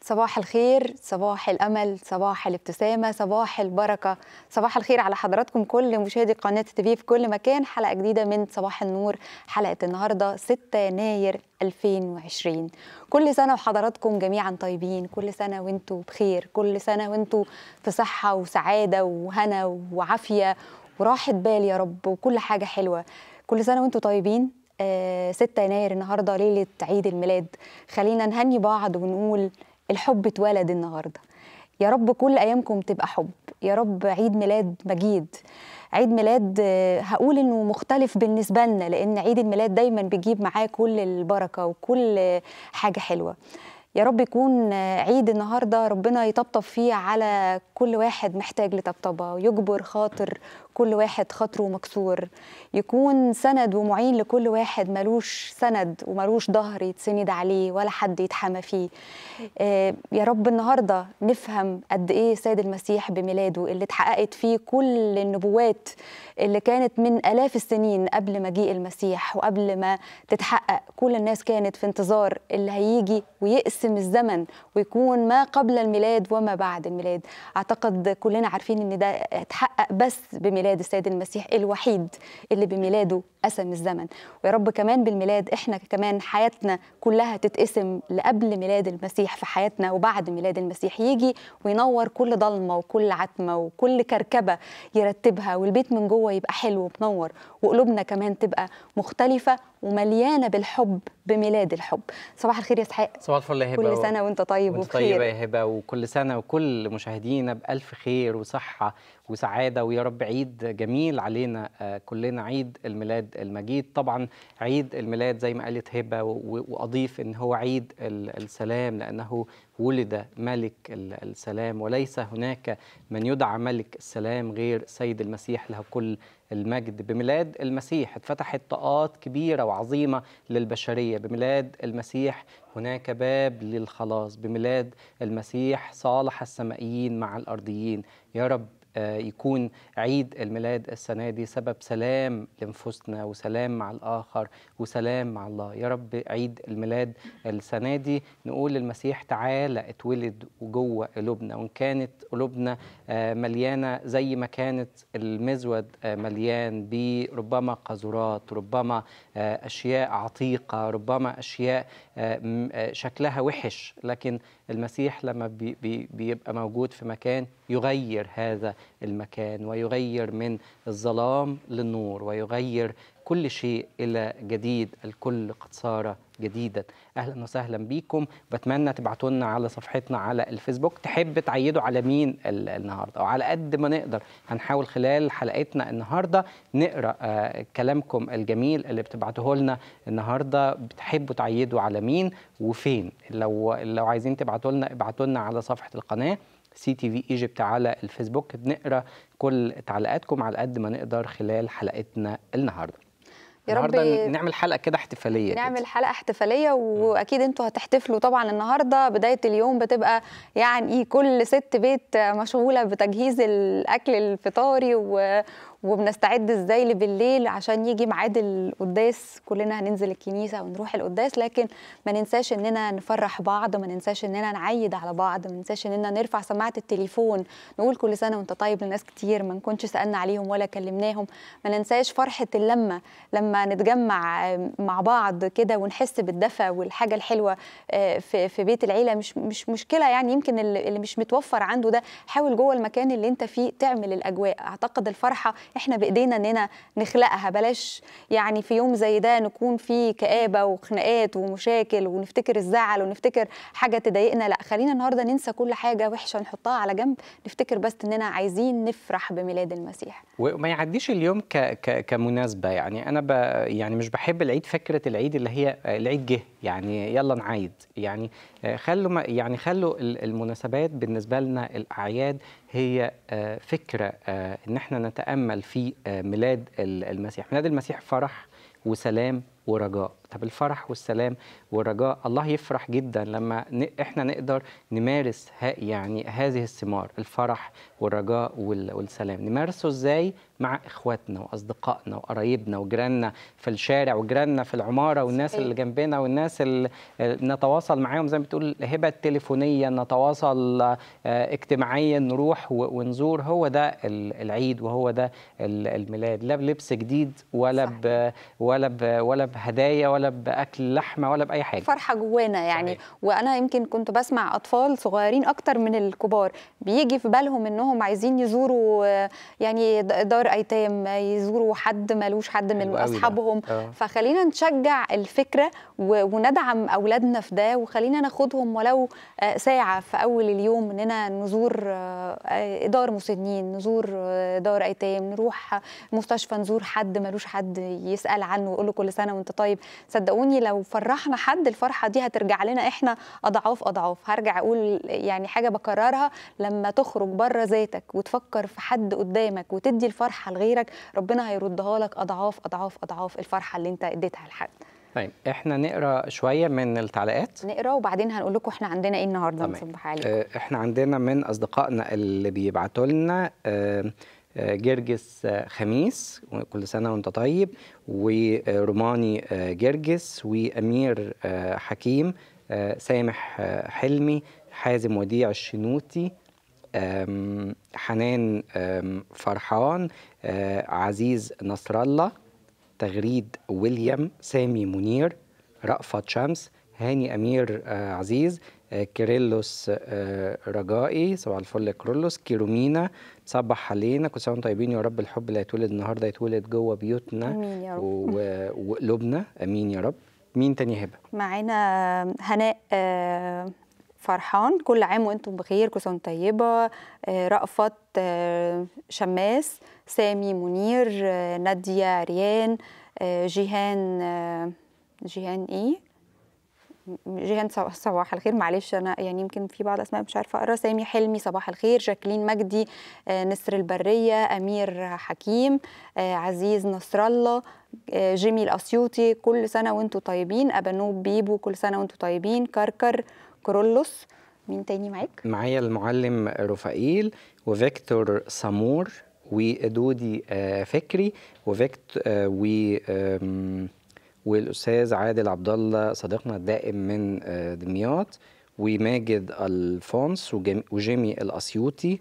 صباح الخير صباح الأمل صباح الابتسامة صباح البركة صباح الخير على حضراتكم كل مشاهدي قناة تي في كل مكان حلقة جديدة من صباح النور حلقة النهاردة 6 يناير 2020 كل سنة وحضراتكم جميعا طيبين كل سنة وانتوا بخير كل سنة وانتوا في صحة وسعادة وهنا وعافية وراحة بال يا رب وكل حاجة حلوة كل سنة وانتوا طيبين آه 6 يناير النهارده ليله عيد الميلاد خلينا نهني بعض ونقول الحب اتولد النهارده يا رب كل ايامكم تبقى حب يا رب عيد ميلاد مجيد عيد ميلاد آه، هقول انه مختلف بالنسبه لنا لان عيد الميلاد دايما بيجيب معاه كل البركه وكل آه، حاجه حلوه يا رب يكون آه، عيد النهارده ربنا يطبطب فيه على كل واحد محتاج لطبطبه ويجبر خاطر كل واحد خاطره مكسور يكون سند ومعين لكل واحد ملوش سند وملوش ظهر يتسند عليه ولا حد يتحمى فيه آه، يا رب النهارده نفهم قد ايه سيد المسيح بميلاده اللي اتحققت فيه كل النبوات اللي كانت من الاف السنين قبل مجيء المسيح وقبل ما تتحقق كل الناس كانت في انتظار اللي هيجي ويقسم الزمن ويكون ما قبل الميلاد وما بعد الميلاد اعتقد كلنا عارفين ان ده اتحقق بس بميلاد السيد المسيح الوحيد اللي بميلاده قسم الزمن ويا رب كمان بالميلاد احنا كمان حياتنا كلها تتقسم لقبل ميلاد المسيح في حياتنا وبعد ميلاد المسيح يجي وينور كل ضلمه وكل عتمه وكل كركبه يرتبها والبيت من جوه يبقى حلو ومنور وقلوبنا كمان تبقى مختلفه ومليانه بالحب بميلاد الحب صباح الخير يا اسحاق صباح الفل يا هبه كل سنه وانت طيب وانت وبخير طيبه يا هبه وكل سنه وكل مشاهدينا بالف خير وصحه وسعاده ويا رب عيد جميل علينا آه، كلنا عيد الميلاد المجيد طبعا عيد الميلاد زي ما قالت هبه و- واضيف ان هو عيد ال- السلام لانه ولد ملك ال- السلام وليس هناك من يدعى ملك السلام غير سيد المسيح له كل المجد بميلاد المسيح اتفتحت طاقات كبيرة وعظيمة للبشرية بميلاد المسيح هناك باب للخلاص بميلاد المسيح صالح السمائيين مع الأرضيين يا رب آه، يكون عيد الميلاد السنة دي سبب سلام لنفوسنا وسلام مع الآخر وسلام مع الله يا رب عيد الميلاد السنة دي نقول للمسيح تعالى اتولد وجوه قلوبنا وإن كانت قلوبنا آه، مليانة زي ما كانت المزود آه، مليان بربما قذورات ربما آه، أشياء عتيقة ربما أشياء آه، م- آه، شكلها وحش لكن المسيح لما بي بي بيبقى موجود في مكان يغير هذا المكان ويغير من الظلام للنور ويغير كل شيء إلى جديد الكل قد صار جديدا أهلا وسهلا بيكم بتمنى تبعتوا لنا على صفحتنا على الفيسبوك تحب تعيدوا على مين ال- النهارده أو على قد ما نقدر هنحاول خلال حلقتنا النهارده نقرا آه كلامكم الجميل اللي بتبعتوه لنا النهارده بتحبوا تعيدوا على مين وفين لو لو عايزين تبعتوا لنا ابعتوا لنا على صفحه القناه سي تي في ايجيبت على الفيسبوك بنقرا كل تعليقاتكم على قد ما نقدر خلال حلقتنا النهارده يا رب النهارده نعمل حلقه كده احتفاليه كده. نعمل حلقه احتفاليه واكيد انتوا هتحتفلوا طبعا النهارده بدايه اليوم بتبقى يعني كل ست بيت مشغوله بتجهيز الاكل الفطاري و وبنستعد ازاي لبالليل عشان يجي ميعاد القداس كلنا هننزل الكنيسه ونروح القداس لكن ما ننساش اننا نفرح بعض ما ننساش اننا نعيد على بعض ما ننساش اننا نرفع سماعه التليفون نقول كل سنه وانت طيب لناس كتير ما نكونش سالنا عليهم ولا كلمناهم ما ننساش فرحه اللمه لما نتجمع مع بعض كده ونحس بالدفى والحاجه الحلوه آه، في في بيت العيله مش مش مشكله يعني يمكن اللي اللي مش متوفر عنده ده حاول جوه المكان اللي انت فيه تعمل الاجواء اعتقد الفرحه احنا بايدينا اننا نخلقها بلاش يعني في يوم زي ده نكون فيه كآبه وخناقات ومشاكل ونفتكر الزعل ونفتكر حاجه تضايقنا لا خلينا النهارده ننسى كل حاجه وحشه نحطها على جنب نفتكر بس اننا عايزين نفرح بميلاد المسيح وما يعديش اليوم ك ك كمناسبه يعني انا ب يعني مش بحب العيد فكره العيد اللي هي آه، العيد جه يعني يلا نعيد يعني آه، خلوا ما يعني خلوا ال- المناسبات بالنسبه لنا الاعياد هي آه، فكره آه، ان احنا نتامل في آه، ميلاد ال- المسيح ميلاد المسيح فرح وسلام ورجاء طب الفرح والسلام والرجاء الله يفرح جدا لما ن- احنا نقدر نمارس ها يعني هذه الثمار الفرح والرجاء وال- والسلام نمارسه ازاي مع اخواتنا واصدقائنا وقرايبنا وجيراننا في الشارع وجيراننا في العماره والناس صحيح. اللي جنبنا والناس اللي نتواصل معاهم زي ما بتقول هبه تليفونيا نتواصل آه، اجتماعيا نروح و- ونزور هو ده ال- العيد وهو ده ال- الميلاد لا بلبس جديد ولا ب ولا ب ولا بهدايا ولا باكل لحمه ولا باي حاجه فرحه جوانا يعني صحيح. وانا يمكن كنت بسمع اطفال صغيرين اكتر من الكبار بيجي في بالهم انهم عايزين يزوروا آه، يعني د- دار ايتام آه، يزوروا حد ملوش حد من حلو قوي ده. اصحابهم آه. فخلينا نشجع الفكره و- وندعم اولادنا في ده وخلينا ناخدهم ولو آه، ساعه في اول اليوم اننا نزور آه، آه، دار مسنين نزور آه، دار ايتام نروح مستشفى نزور حد ملوش حد يسال عنه ويقول له كل سنه وانت طيب صدقوني لو فرحنا حد الفرحه دي هترجع لنا احنا اضعاف اضعاف هرجع اقول يعني حاجه بكررها لما تخرج بره ذاتك وتفكر في حد قدامك وتدي الفرحه لغيرك ربنا هيردها لك اضعاف اضعاف اضعاف الفرحه اللي انت اديتها لحد طيب احنا نقرا شويه من التعليقات نقرا وبعدين هنقول لكم احنا عندنا ايه النهارده تمام. نصبح عليكم آه، احنا عندنا من اصدقائنا اللي بيبعتوا لنا آه، آه، جرجس آه، خميس كل سنه وانت طيب وروماني آه، جرجس وامير آه، حكيم آه، سامح آه، حلمي حازم وديع الشنوتي آم، حنان آم، فرحان آه، عزيز نصر الله تغريد ويليام سامي منير رأفت شمس هاني أمير آه، عزيز آه، كيرلس آه، رجائي صباح الفل يا كيرلس كيرومينا صبح علينا كل سنه وانتم طيبين يا رب الحب اللي هيتولد النهارده يتولد جوه بيوتنا آمين يا رب. و- وقلوبنا امين يا رب مين تاني هبه معانا هناء آه، فرحان كل عام وانتم بخير كل سنه وانتم طيبه آه، رأفت آه، شماس سامي منير آه، ناديه ريان آه، جيهان آه، جيهان ايه جيهان صباح- صباح الخير معلش انا يعني يمكن في بعض اسماء مش عارفه اقرا سامي حلمي صباح الخير جاكلين مجدي آه، نسر البريه امير حكيم آه، عزيز نصر الله آه، جيمي الاسيوطي كل سنه وانتم طيبين ابانوب بيبو كل سنه وانتم طيبين كركر كرولوس مين تاني معاك معايا المعلم رفائيل وفيكتور سامور ودودي آه، فكري وفيكت آه، و آم، والاستاذ عادل عبد الله صديقنا الدائم من آه، دمياط وماجد الفونس وجم- وجيمي الاسيوطي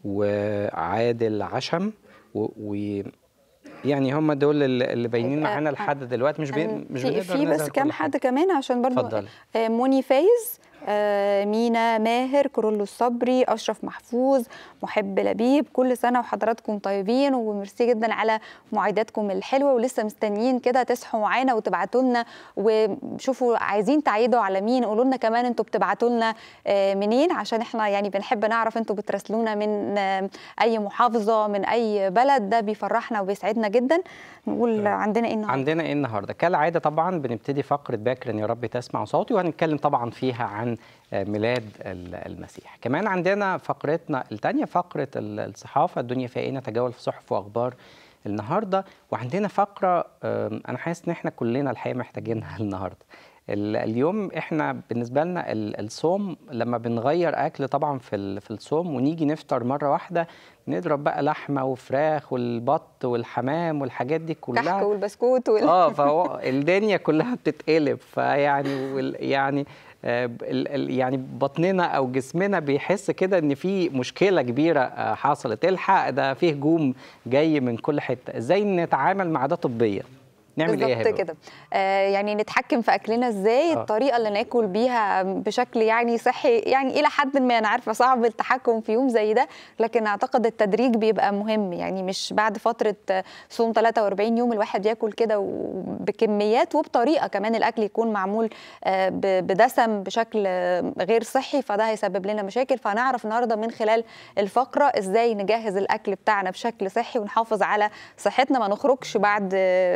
وعادل عشم و, و يعني هم دول اللي اللي باينين طيب، آه، معانا آه. لحد دلوقتي مش بي... أنا مش في, بنقدر في بس نظهر كام كل حد حاجة. كمان عشان برضو اتفضلي. آه، موني فايز آه، مينا ماهر كرولو الصبري اشرف محفوظ محب لبيب كل سنه وحضراتكم طيبين وميرسي جدا على معايداتكم الحلوه ولسه مستنيين كده تصحوا معانا وتبعتوا لنا وشوفوا عايزين تعيدوا على مين قولوا لنا كمان انتوا بتبعتوا لنا آه، منين عشان احنا يعني بنحب نعرف انتوا بتراسلونا من آه، اي محافظه من اي بلد ده بيفرحنا وبيسعدنا جدا نقول عندنا ايه النهارده عندنا ايه النهارده؟ كالعاده طبعا بنبتدي فقره باكر يا رب تسمع صوتي وهنتكلم طبعا فيها عن آه، ميلاد ال- المسيح. كمان عندنا فقرتنا الثانيه فقره ال- الصحافه الدنيا فيها ايه نتجول في صحف واخبار النهارده وعندنا فقره آم، انا حاسس ان احنا كلنا الحقيقه محتاجينها النهارده. ال- اليوم احنا بالنسبه لنا ال- الصوم لما بنغير اكل طبعا في ال- في الصوم ونيجي نفطر مره واحده نضرب بقى لحمه وفراخ والبط والحمام والحاجات دي كلها كحك والبسكوت وال... اه فهو الدنيا كلها بتتقلب فيعني وال يعني آه، ال- ال- يعني بطننا او جسمنا بيحس كده ان في مشكله كبيره آه، حصلت الحق ده في هجوم جاي من كل حته ازاي نتعامل مع ده طبيا نعمل ايه يا بالظبط هبه كده آه يعني نتحكم في اكلنا ازاي آه. الطريقه اللي ناكل بيها بشكل يعني صحي يعني الى حد ما انا عارفه صعب التحكم في يوم زي ده لكن اعتقد التدريج بيبقى مهم يعني مش بعد فتره آه، صوم 43 يوم الواحد ياكل كده بكميات وبطريقه كمان الاكل يكون معمول آه، ب- بدسم بشكل آه، غير صحي فده هيسبب لنا مشاكل فهنعرف النهارده من خلال الفقره ازاي نجهز الاكل بتاعنا بشكل صحي ونحافظ على صحتنا ما نخرجش بعد آه، ليله العيد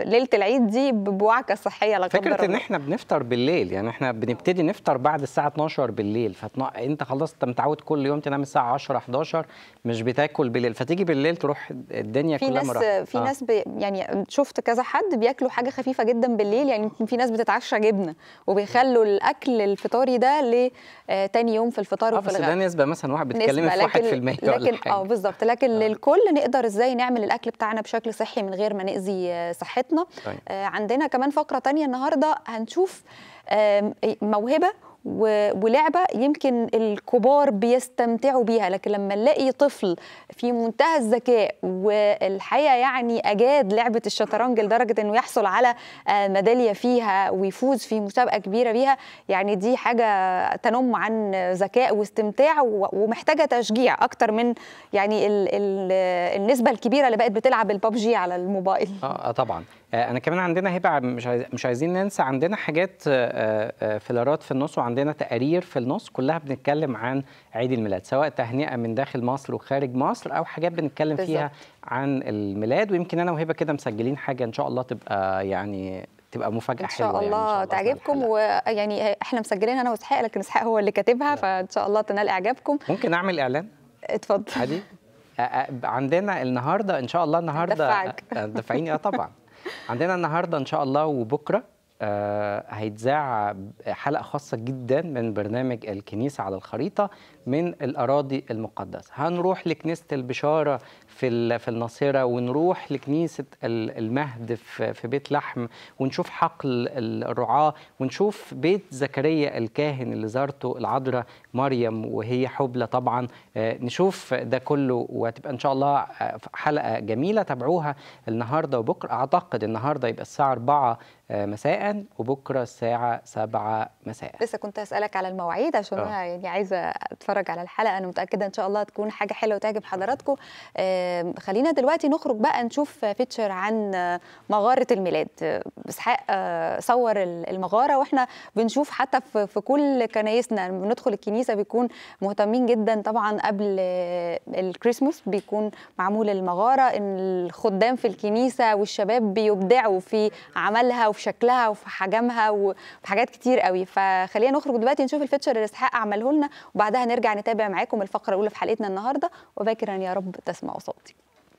العيد دي ب- بوعكه صحيه لا قدر فكره ان الله. احنا بنفطر بالليل يعني احنا بنبتدي نفطر بعد الساعه 12 بالليل فانت خلاص انت متعود كل يوم تنام الساعه 10 11 مش بتاكل بالليل فتيجي بالليل تروح الدنيا في كلها ناس مرة. في ناس بي يعني شفت كذا حد بياكلوا حاجه خفيفه جدا بالليل يعني يمكن في ناس بتتعشى جبنه وبيخلوا الاكل الفطاري ده لتاني يوم في الفطار اه وفي بس ده الغداء نسبه مثلا واحد بتتكلمي نسبة، في 1% ولا لكن حاجه اه بالظبط لكن للكل نقدر ازاي نعمل الاكل بتاعنا بشكل صحي من غير ما ناذي آه، صحتنا طيب. آه، عندنا كمان فقره تانية النهارده هنشوف آم، موهبه و- ولعبه يمكن الكبار بيستمتعوا بيها لكن لما نلاقي طفل في منتهى الذكاء والحقيقه يعني اجاد لعبه الشطرنج لدرجه انه يحصل على آه، ميداليه فيها ويفوز في مسابقه كبيره بيها يعني دي حاجه تنم عن ذكاء واستمتاع و- ومحتاجه تشجيع اكتر من يعني ال ال النسبه الكبيره اللي بقت بتلعب الببجي على الموبايل اه آه طبعا آه انا كمان عندنا هبه مش عايز مش عايزين ننسى عندنا حاجات آه آه فيلرات في النص وعندنا تقارير في النص كلها بنتكلم عن عيد الميلاد سواء تهنئه من داخل مصر وخارج مصر او حاجات بنتكلم فيها بالظبط. عن الميلاد ويمكن انا وهبه كده مسجلين حاجه ان شاء الله تبقى يعني تبقى مفاجاه ان شاء حلوه يعني الله أثناء تعجبكم الحلقة. ويعني احنا مسجلين انا واسحاق لكن اسحاق هو اللي كاتبها فان شاء الله تنال اعجابكم ممكن اعمل اعلان اتفضل عادي آه، آه، عندنا النهارده ان شاء الله النهارده هندفعك. آه، دافعيني اه طبعا عندنا النهارده ان شاء الله وبكره آه، هيتذاع حلقه خاصه جدا من برنامج الكنيسه على الخريطه من الاراضي المقدسه هنروح لكنيسه البشاره في ال- في الناصره ونروح لكنيسه ال- المهد في في بيت لحم ونشوف حقل ال- الرعاه ونشوف بيت زكريا الكاهن اللي زارته العذراء مريم وهي حبلى طبعا آه، نشوف ده كله وهتبقى ان شاء الله آه، حلقه جميله تابعوها النهارده وبكره اعتقد النهارده يبقى الساعه 4 آه، مساء وبكره الساعه 7 مساء لسه كنت اسالك على المواعيد عشان آه. انا يعني عايزه اتفرج على الحلقه انا متاكده ان شاء الله تكون حاجه حلوه وتعجب حضراتكم آم، خلينا دلوقتي نخرج بقى نشوف فيتشر عن آه، مغاره الميلاد آه، اسحاق آه، صور ال- المغاره واحنا بنشوف حتى في في كل كنايسنا لما بندخل الكنيسه بيكون مهتمين جدا طبعا قبل آه، الكريسماس بيكون معمول المغاره ان الخدام في الكنيسه والشباب بيبدعوا في عملها وفي شكلها وفي حجمها وفي حاجات كتير قوي فخلينا نخرج دلوقتي نشوف الفيتشر اللي اسحاق عمله لنا وبعدها نرجع نتابع معاكم الفقره الاولى في حلقتنا النهارده وباكرا يا رب تسمعوا صوتي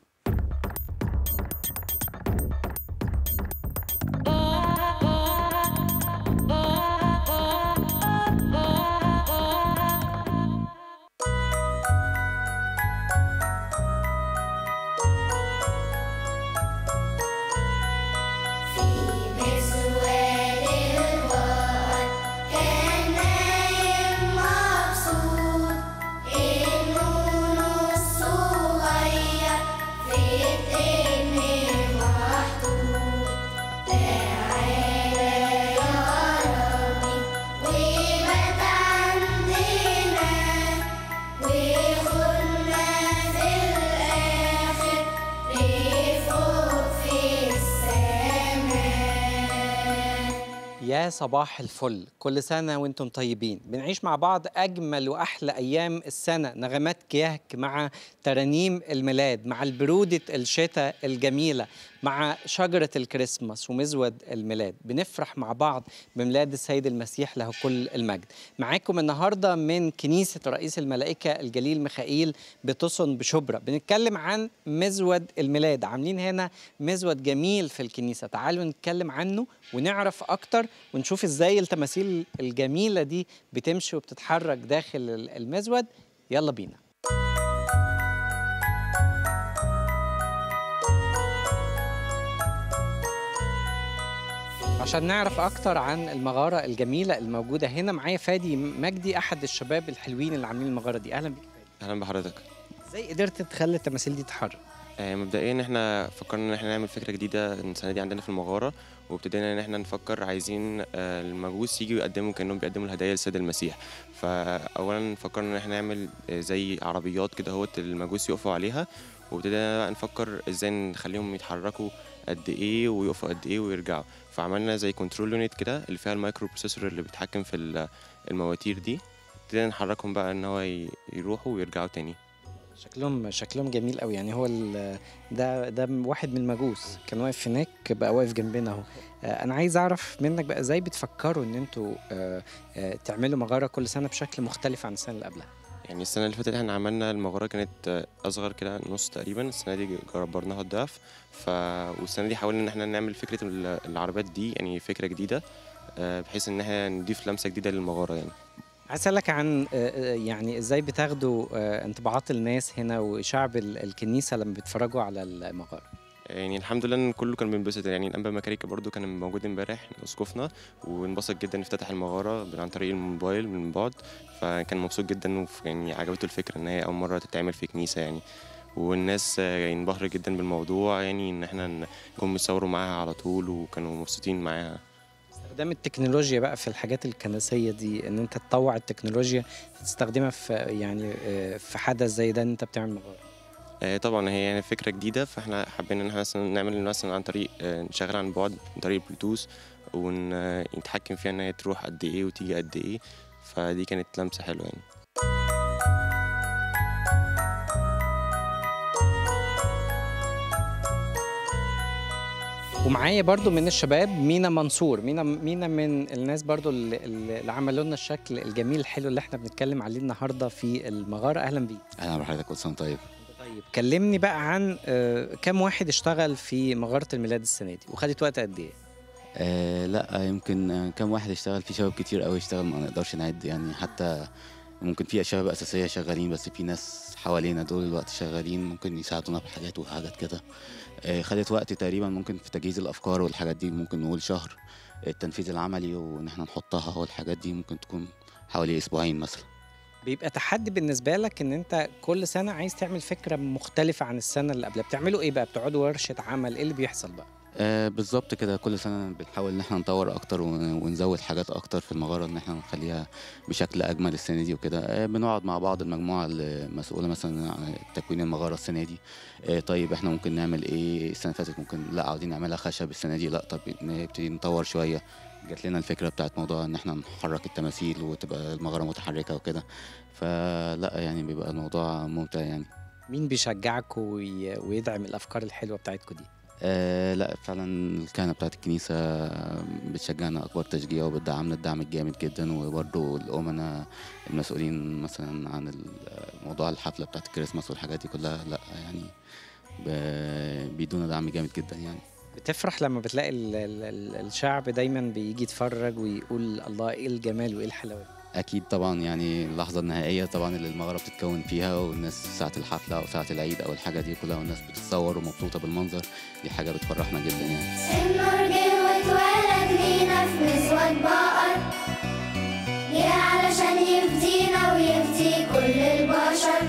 في مسوار الوقت كان نايم مبسوط النون الصغير في الدين محطوط تعالى يا ربي وبات عندنا وخدنا في الآخر لفوق في السماء يا صباح الفل كل سنة وانتم طيبين بنعيش مع بعض أجمل وأحلى أيام السنة نغمات كياك مع ترانيم الميلاد مع البرودة الشتاء الجميلة مع شجرة الكريسماس ومزود الميلاد بنفرح مع بعض بميلاد السيد المسيح له كل المجد معاكم النهاردة من كنيسة رئيس الملائكة الجليل ميخائيل بتصن بشبرا بنتكلم عن مزود الميلاد عاملين هنا مزود جميل في الكنيسة تعالوا نتكلم عنه ونعرف أكتر ونشوف إزاي التماثيل الجميلة دي بتمشي وبتتحرك داخل المزود يلا بينا عشان نعرف اكتر عن المغاره الجميله الموجوده هنا معايا فادي مجدي احد الشباب الحلوين اللي عاملين المغاره دي اهلا بيك فادي. اهلا بحضرتك ازاي قدرت تخلي التماثيل دي تتحرك آه، مبدئيا احنا فكرنا ان احنا نعمل فكره جديده السنه دي عندنا في المغاره وابتدينا ان احنا نفكر عايزين آه، المجوس يجوا يقدموا كانهم بيقدموا الهدايا للسيد المسيح فاولا فكرنا ان احنا نعمل آه، زي عربيات كده هوت المجوس يقفوا عليها وابتدينا بقى نفكر ازاي نخليهم يتحركوا قد ايه ويقفوا قد ايه ويرجعوا فعملنا زي كنترول يونت كده اللي فيها المايكرو بروسيسور اللي بيتحكم في ال- المواتير دي ابتدينا نحركهم بقى ان هو ي- يروحوا ويرجعوا تاني شكلهم شكلهم جميل قوي يعني هو ال- ده ده واحد من المجوس كان واقف هناك بقى واقف جنبنا اهو آه، انا عايز اعرف منك بقى ازاي بتفكروا ان انتوا آه، آه، تعملوا مغاره كل سنه بشكل مختلف عن السنه اللي قبلها يعني السنة اللي فاتت احنا عملنا المغارة كانت آه، أصغر كده نص تقريبا السنة دي جربناها الضعف ف والسنة دي حاولنا إن احنا نعمل فكرة ال- العربيات دي يعني فكرة جديدة آه، بحيث إن احنا نضيف لمسة جديدة للمغارة يعني عايز اسالك عن آه، آه، يعني ازاي بتاخدوا آه، انطباعات الناس هنا وشعب ال- الكنيسه لما بيتفرجوا على المغاره يعني الحمد لله ان كله كان بينبسط يعني الانبا مكاريكا برضو كان موجود امبارح اسقفنا وانبسط جدا افتتح المغاره عن طريق الموبايل من بعد فكان مبسوط جدا وف- يعني عجبته الفكره ان هي اول مره تتعمل في كنيسه يعني والناس آه، يعني انبهرت جدا بالموضوع يعني ان احنا نكون بيصوروا معاها على طول وكانوا مبسوطين معاها استخدام التكنولوجيا بقى في الحاجات الكنسيه دي ان انت تطوع التكنولوجيا تستخدمها في يعني آه، في حدث زي ده ان انت بتعمل مغاره آه، طبعا هي يعني فكره جديده فاحنا حابين ان احنا مثلا نعمل مثلا عن طريق آه، نشغل عن بعد عن طريق البلوتوث ونتحكم فيها ان هي تروح قد ايه وتيجي قد ايه فدي كانت لمسه حلوه يعني ومعايا برضو من الشباب مينا منصور مينا مينا من الناس برضو اللي, اللي عملوا لنا الشكل الجميل الحلو اللي احنا بنتكلم عليه النهارده في المغاره اهلا بيك اهلا بحضرتك كل سنه طيب طيب كلمني بقى عن آه، كم واحد اشتغل في مغاره الميلاد السنه دي وخدت وقت قد ايه آه لا يمكن آه، كم واحد اشتغل في شباب كتير قوي اشتغل ما نقدرش نعد يعني حتى ممكن في شباب اساسيه شغالين بس في ناس حوالينا دول الوقت شغالين ممكن يساعدونا بحاجات وحاجات كده آه خدت وقت تقريبا ممكن في تجهيز الافكار والحاجات دي ممكن نقول شهر التنفيذ العملي وان احنا نحطها والحاجات دي ممكن تكون حوالي اسبوعين مثلا بيبقى تحدي بالنسبه لك ان انت كل سنه عايز تعمل فكره مختلفه عن السنه اللي قبلها بتعملوا ايه بقى بتقعدوا ورشه عمل ايه اللي بيحصل بقى آه بالظبط كده كل سنة بنحاول إن احنا نطور أكتر ون- ونزود حاجات أكتر في المغارة إن احنا نخليها بشكل أجمل السنة دي وكده آه بنقعد مع بعض المجموعة المسؤولة مثلا عن تكوين المغارة السنة دي آه طيب احنا ممكن نعمل إيه السنة اللي فاتت ممكن لا عاوزين نعملها خشب السنة دي لا طب نبتدي نطور شوية جات لنا الفكرة بتاعت موضوع إن احنا نحرك التماثيل وتبقى المغارة متحركة وكده فلا يعني بيبقى الموضوع ممتع يعني مين بيشجعكم وي- ويدعم الافكار الحلوه بتاعتكم دي آه لا فعلا الكهنة بتاعت الكنيسة بتشجعنا أكبر تشجيع وبتدعمنا الدعم الجامد جدا وبرضه الأمنا المسؤولين مثلا عن ال- موضوع الحفلة بتاعت الكريسماس والحاجات دي كلها لا يعني ب- بيدونا دعم جامد جدا يعني بتفرح لما بتلاقي ال ال ال الشعب دايما بيجي يتفرج ويقول الله ايه الجمال وايه الحلاوه أكيد طبعا يعني اللحظة النهائية طبعا اللي المغارة بتتكون فيها والناس ساعة الحفلة أو ساعة العيد أو الحاجة دي كلها والناس بتتصور ومبسوطة بالمنظر دي حاجة بتفرحنا جدا يعني النور جه واتولد لينا في مسود بقر جه علشان يفدينا ويفدي كل البشر